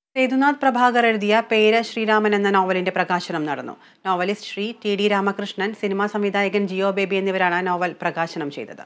സേതുനാഥ് പ്രഭാകർ എഴുതിയ പേര ശ്രീരാമൻ എന്ന നോവലിന്റെ പ്രകാശനം നടന്നു novelist Shri T D Ramakrishnan cinema സംവിധായകൻ ജിയോ ബേബി എന്നിവരാണ് നോവൽ പ്രകാശനം ചെയ്തത്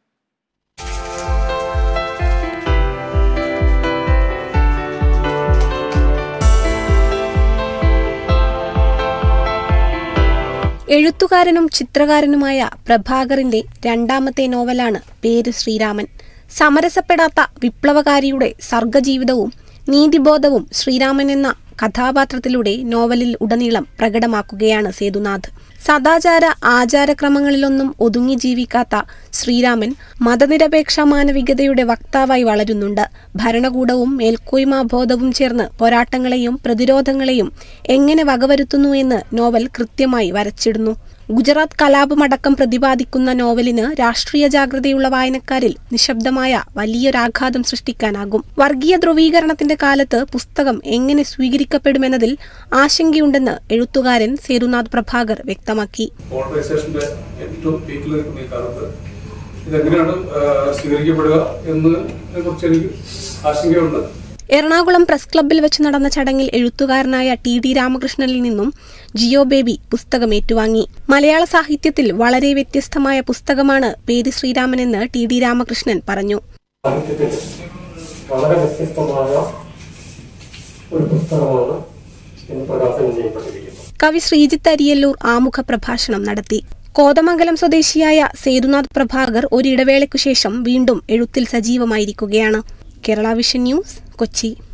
എഴുത്തുകാരനും ചിത്രകാരനുമായ പ്രഭാകറിന്റെ രണ്ടാമത്തെ നോവലാണ് പേര് ശ്രീരാമൻ സമരസപ്പെടാത്ത വിപ്ലവകാരിയുടെ സർഗജീവിതവും നീതിബോധവും ശ്രീരാമൻ എന്ന കഥാപാത്രത്തിലൂടെ നോവലിൽ ഉടനീളം പ്രകടമാക്കുകയാണ് സേതുനാഥ് സദാചാര ആചാരക്രമങ്ങളിലൊന്നും ഒതുങ്ങി ജീവിക്കാത്ത ശ്രീരാമൻ മതനിരപേക്ഷ മാനവികതയുടെ വക്താവായി വളരുന്നുണ്ട് ഭരണകൂടവും മേൽക്കോയ്മാബോധവും ചേർന്ന് പോരാട്ടങ്ങളെയും പ്രതിരോധങ്ങളെയും എങ്ങനെ വകവരുത്തുന്നു എന്ന് നോവൽ കൃത്യമായി വരച്ചിടുന്നു ഗുജറാത്ത് കലാപമടക്കം പ്രതിപാദിക്കുന്ന നോവലിന് രാഷ്ട്രീയ ജാഗ്രതയുള്ള വായനക്കാരിൽ നിശബ്ദമായ വലിയൊരാഘാതം സൃഷ്ടിക്കാനാകും വർഗീയ ധ്രുവീകരണത്തിന്റെ കാലത്ത് പുസ്തകം എങ്ങനെ സ്വീകരിക്കപ്പെടുമെന്നതിൽ ആശങ്കയുണ്ടെന്ന് എഴുത്തുകാരൻ സേതുനാഥ് പ്രഭാകർ വ്യക്തമാക്കി മോട്ടറൈസേഷന്റെ ഏറ്റവും പീക്കിൽ നിൽക്കുന്ന ഈ കാലത്ത് ഇതെങ്ങനെയാണ് ആ, സ്വീകരിക്കപ്പെടുക എന്നതിനെ കുറിച്ച് എനിക്ക് ആശങ്കയുണ്ട് എറണാകുളം പ്രസ് ക്ലബ്ബിൽ വെച്ച് നടന്ന ചടങ്ങിൽ എഴുത്തുകാരനായ ടി ഡി രാമകൃഷ്ണനിൽ നിന്നും ജിയോ ബേബി പുസ്തകം ഏറ്റുവാങ്ങി മലയാള സാഹിത്യത്തിൽ വളരെ വ്യത്യസ്തമായ പുസ്തകമാണ് പേര് ശ്രീരാമനെന്ന് ടി ഡി രാമകൃഷ്ണൻ പറഞ്ഞു സാഹിത്യത്തിൽ വളരെ വ്യത്യസ്തമായ ഒരു പുസ്തകമാണ് ഇന്ന് പ്രകാശനം ചെയ്യപ്പെട്ടിരിക്കുന്നത് കവി ശ്രീജിത്ത് അരിയല്ലൂർ ആമുഖ പ്രഭാഷണം നടത്തി കോതമംഗലം സ്വദേശിയായ സേതുനാഥ് പ്രഭാകർ ഒരിടവേളയ്ക്കു ശേഷം വീണ്ടും എഴുത്തിൽ സജീവമായിരിക്കുകയാണ് കേരള വിഷൻ ന്യൂസ് കൊച്ചി